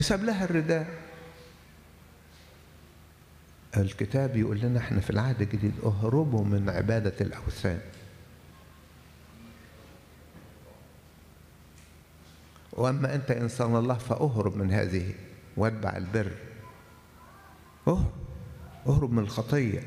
ساب لها الرداء الكتاب يقول لنا احنا في العهد الجديد اهربوا من عبادة الأوثان وأما أنت إنسان الله فأهرب من هذه واتبع البر اهرب اهرب من الخطية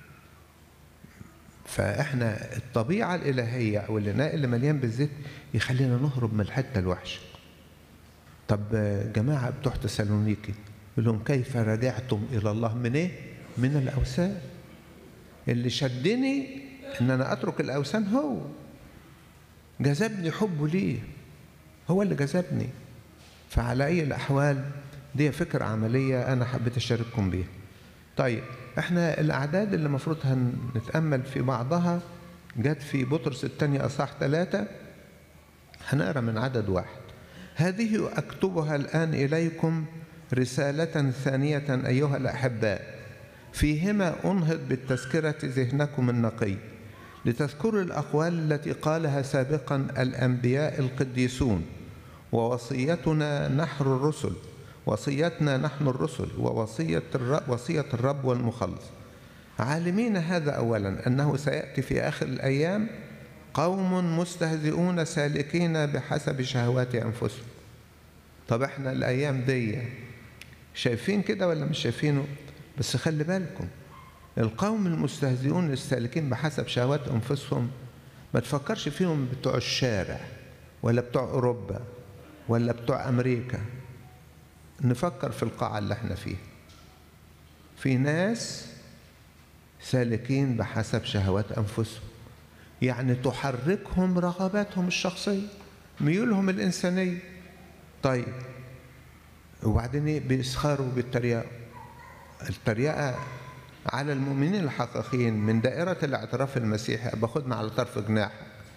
فإحنا الطبيعة الإلهية أو الإناء اللي مليان بالزيت يخلينا نهرب من الحتة الوحشة طب جماعة بتوع تسالونيكي يقول لهم كيف رجعتم إلى الله من إيه؟ من الأوثان اللي شدني إن أنا أترك الأوثان هو جذبني حبه ليه هو اللي جذبني فعلى أي الأحوال دي فكرة عملية أنا حبيت أشارككم بيها طيب احنا الأعداد اللي المفروض هنتأمل في بعضها جت في بطرس الثانية أصح ثلاثة هنقرا من عدد واحد هذه أكتبها الآن إليكم رسالة ثانية أيها الأحباء فيهما أنهض بالتذكرة ذهنكم النقي لتذكروا الأقوال التي قالها سابقا الأنبياء القديسون ووصيتنا نحن الرسل وصيتنا نحن الرسل ووصية الرب, وصية الرب والمخلص عالمين هذا أولا أنه سيأتي في آخر الأيام قوم مستهزئون سالكين بحسب شهوات أنفسهم طب احنا الأيام دي شايفين كده ولا مش شايفينه بس خلي بالكم القوم المستهزئون السالكين بحسب شهوات أنفسهم ما تفكرش فيهم بتوع الشارع ولا بتوع أوروبا ولا بتوع أمريكا نفكر في القاعة اللي احنا فيها في ناس سالكين بحسب شهوات أنفسهم يعني تحركهم رغباتهم الشخصية ميولهم الإنسانية طيب وبعدين بيسخروا بالتريقة التريقة على المؤمنين الحقيقيين من دائرة الاعتراف المسيحي باخدنا على طرف جناح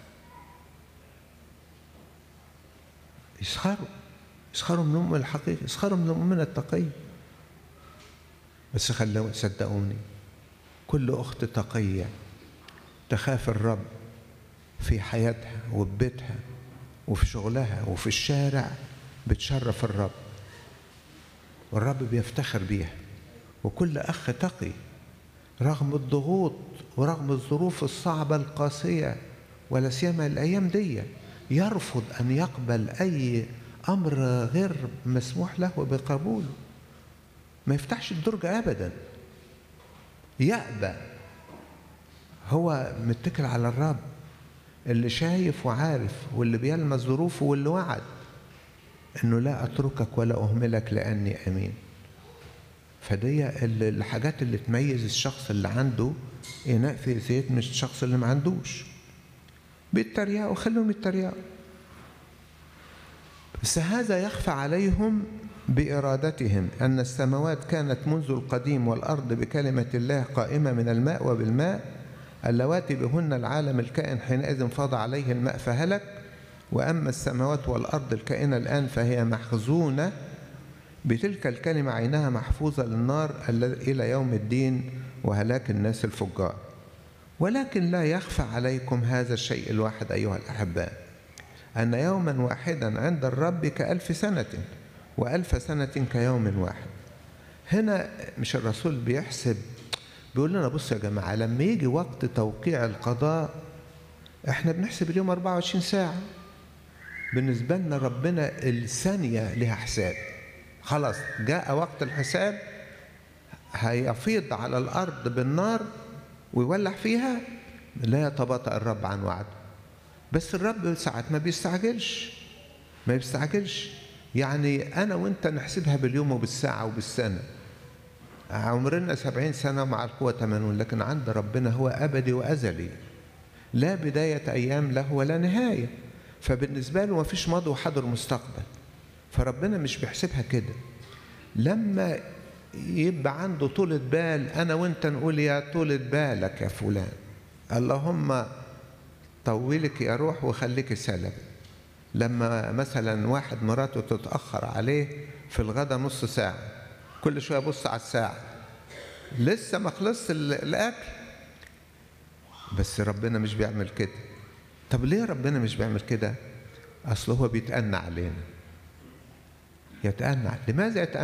يسخروا يسخروا من المؤمن الحقيقي يسخروا من المؤمن التقي بس خلوا صدقوني كل أخت تقية تخاف الرب في حياتها وفي بيتها وفي شغلها وفي الشارع بتشرف الرب والرب بيفتخر بيها وكل أخ تقي رغم الضغوط ورغم الظروف الصعبة القاسية ولا سيما الأيام دي يرفض أن يقبل أي أمر غير مسموح له بقبوله ما يفتحش الدرج أبدا يأبى هو متكل على الرب اللي شايف وعارف واللي بيلمس ظروفه واللي وعد انه لا اتركك ولا اهملك لاني امين فدي الحاجات اللي تميز الشخص اللي عنده اناء في زيت مش الشخص اللي ما عندوش بيتريقوا خليهم يتريقوا بس هذا يخفى عليهم بإرادتهم أن السماوات كانت منذ القديم والأرض بكلمة الله قائمة من الماء وبالماء اللواتي بهن العالم الكائن حينئذ فاض عليه الماء فهلك وأما السماوات والأرض الكائنة الآن فهي محزونة بتلك الكلمة عينها محفوظة للنار إلى يوم الدين وهلاك الناس الفجار ولكن لا يخفى عليكم هذا الشيء الواحد أيها الأحباء أن يوما واحدا عند الرب كألف سنة وألف سنة كيوم واحد هنا مش الرسول بيحسب بيقول لنا بصوا يا جماعة لما يجي وقت توقيع القضاء احنا بنحسب اليوم 24 ساعة بالنسبة لنا ربنا الثانية لها حساب خلاص جاء وقت الحساب هيفيض على الأرض بالنار ويولع فيها لا يتباطأ الرب عن وعده بس الرب ساعات ما بيستعجلش ما بيستعجلش يعني أنا وأنت نحسبها باليوم وبالساعة وبالسنة عمرنا سبعين سنة مع القوة ثمانون لكن عند ربنا هو أبدي وأزلي لا بداية أيام له ولا نهاية فبالنسبة له ما فيش ماضي وحاضر مستقبل فربنا مش بيحسبها كده لما يبقى عنده طولة بال أنا وأنت نقول يا طولة بالك يا فلان اللهم طولك يا روح وخليك سلب لما مثلا واحد مراته تتأخر عليه في الغدا نص ساعة كل شوية بص على الساعة لسه ما خلصش الأكل بس ربنا مش بيعمل كده طب ليه ربنا مش بيعمل كده أصل هو بيتأنى علينا يتأنى لماذا يتأنى